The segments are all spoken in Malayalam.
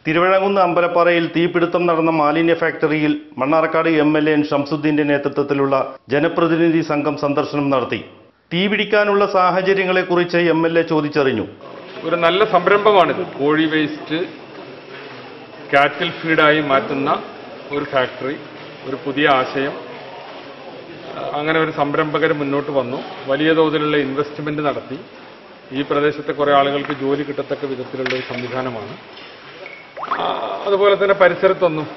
തിരുവഴങ്ങുന്ന അമ്പലപ്പാറയിൽ തീപിടുത്തം നടന്ന മാലിന്യ ഫാക്ടറിയിൽ മണ്ണാർക്കാട് എം എൽ എൻ ഷംസുദ്ദീന്റെ നേതൃത്വത്തിലുള്ള ജനപ്രതിനിധി സംഘം സന്ദർശനം നടത്തി തീപിടിക്കാനുള്ള സാഹചര്യങ്ങളെക്കുറിച്ച് എം എൽ എ ചോദിച്ചറിഞ്ഞു ഒരു നല്ല സംരംഭമാണിത് കോഴി വേസ്റ്റ് കാറ്റിൽ ഫീഡായി മാറ്റുന്ന ഒരു ഫാക്ടറി ഒരു പുതിയ ആശയം അങ്ങനെ ഒരു സംരംഭകർ മുന്നോട്ട് വന്നു വലിയ തോതിലുള്ള ഇൻവെസ്റ്റ്മെന്റ് നടത്തി ഈ പ്രദേശത്തെ കുറേ ആളുകൾക്ക് ജോലി കിട്ടത്തക്ക വിധത്തിലുള്ള ഒരു സംവിധാനമാണ് ആ, അതുപോലെ തന്നെ പരിസരത്തൊന്നും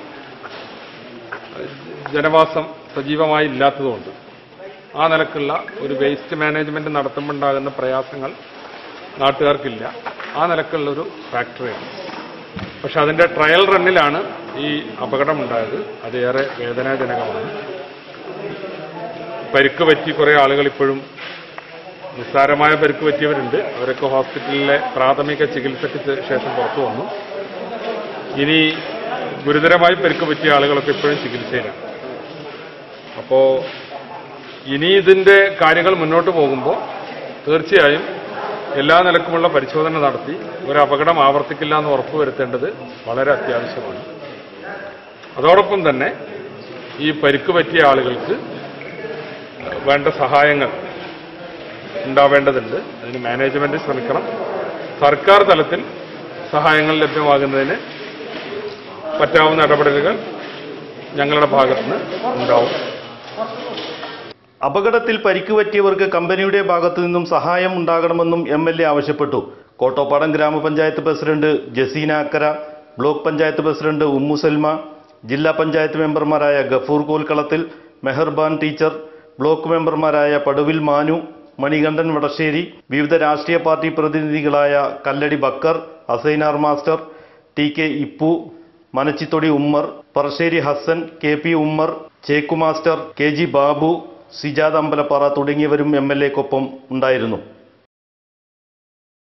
ജനവാസം സജീവമായി ഇല്ലാത്തതുകൊണ്ട് ആ നിലക്കുള്ള ഒരു വേസ്റ്റ് മാനേജ്മെന്റ് നടത്തുമ്പോൾ ഉണ്ടാകുന്ന പ്രയാസങ്ങൾ നാട്ടുകാർക്കില്ല ആ നിലക്കുള്ള ഒരു ഫാക്ടറിയാണ് പക്ഷെ അതിന്റെ ട്രയൽ റണ്ണിലാണ് ഈ അപകടമുണ്ടായത് അത് ഏറെ വേദനാജനകമാണ് പരിക്ക് പറ്റി കുറേ ആളുകൾ ഇപ്പോഴും നിസ്സാരമായ പരിക്ക് പറ്റിയവരുണ്ട് അവരൊക്കെ ഹോസ്പിറ്റലിലെ പ്രാഥമിക ചികിത്സയ്ക്ക് ശേ- ശേഷം പുറത്തു വന്നു ഇനി ഗുരുതരമായി പരിക്ക് പറ്റിയ ആളുകളൊക്കെ ഇപ്പോഴും ചികിത്സയിലാണ് അപ്പോൾ ഇനി ഇതിന്റെ കാര്യങ്ങൾ മുന്നോട്ട് പോകുമ്പോൾ തീർച്ചയായും എല്ലാ നിലക്കുമുള്ള പരിശോധന നടത്തി ഒരു അപകടം ആവർത്തിക്കില്ല എന്ന് ഉറപ്പുവരുത്തേണ്ടത് വളരെ അത്യാവശ്യമാണ് അതോടൊപ്പം തന്നെ ഈ പരിക്ക് പറ്റിയ ആളുകൾക്ക് വേണ്ട സഹായങ്ങൾ ഉണ്ടാവേണ്ടതുണ്ട് അതിന് മാനേജ്മെന്റ് ശ്രമിക്കണം സർക്കാർ തലത്തിൽ സഹായങ്ങൾ ലഭ്യമാകുന്നതിന് പറ്റാവുന്ന ഇടപെടലുകൾ ഞങ്ങളുടെ ഭാഗത്തുനിന്ന് ഉണ്ടാവും അപകടത്തിൽ പരിക്ക് പറ്റിയവർക്ക് കമ്പനിയുടെ ഭാഗത്തു നിന്നും സഹായം ഉണ്ടാകണമെന്നും എം എൽ എ ആവശ്യപ്പെട്ടു കോട്ടോപ്പാടം ഗ്രാമപഞ്ചായത്ത് president Jaseena Akkara block panchayat president Ummu Salma ജില്ലാ പഞ്ചായത്ത് മെമ്പർമാരായ ഗഫൂർ കോൽക്കളത്തിൽ മെഹർബാൻ ടീച്ചർ ബ്ലോക്ക് മെമ്പർമാരായ പടുവിൽ മാനു മണികണ്ഠൻ വടശ്ശേരി വിവിധ രാഷ്ട്രീയ പാർട്ടി പ്രതിനിധികളായ Kalladi Bakkar Asainar master T K Ippu Manachithodi Ummer Parasseri Hasan K P Ummer Cheku master K G Babu Sijad Ambalappara തുടങ്ങിയവരും എം എൽ എക്കൊപ്പം ഉണ്ടായിരുന്നു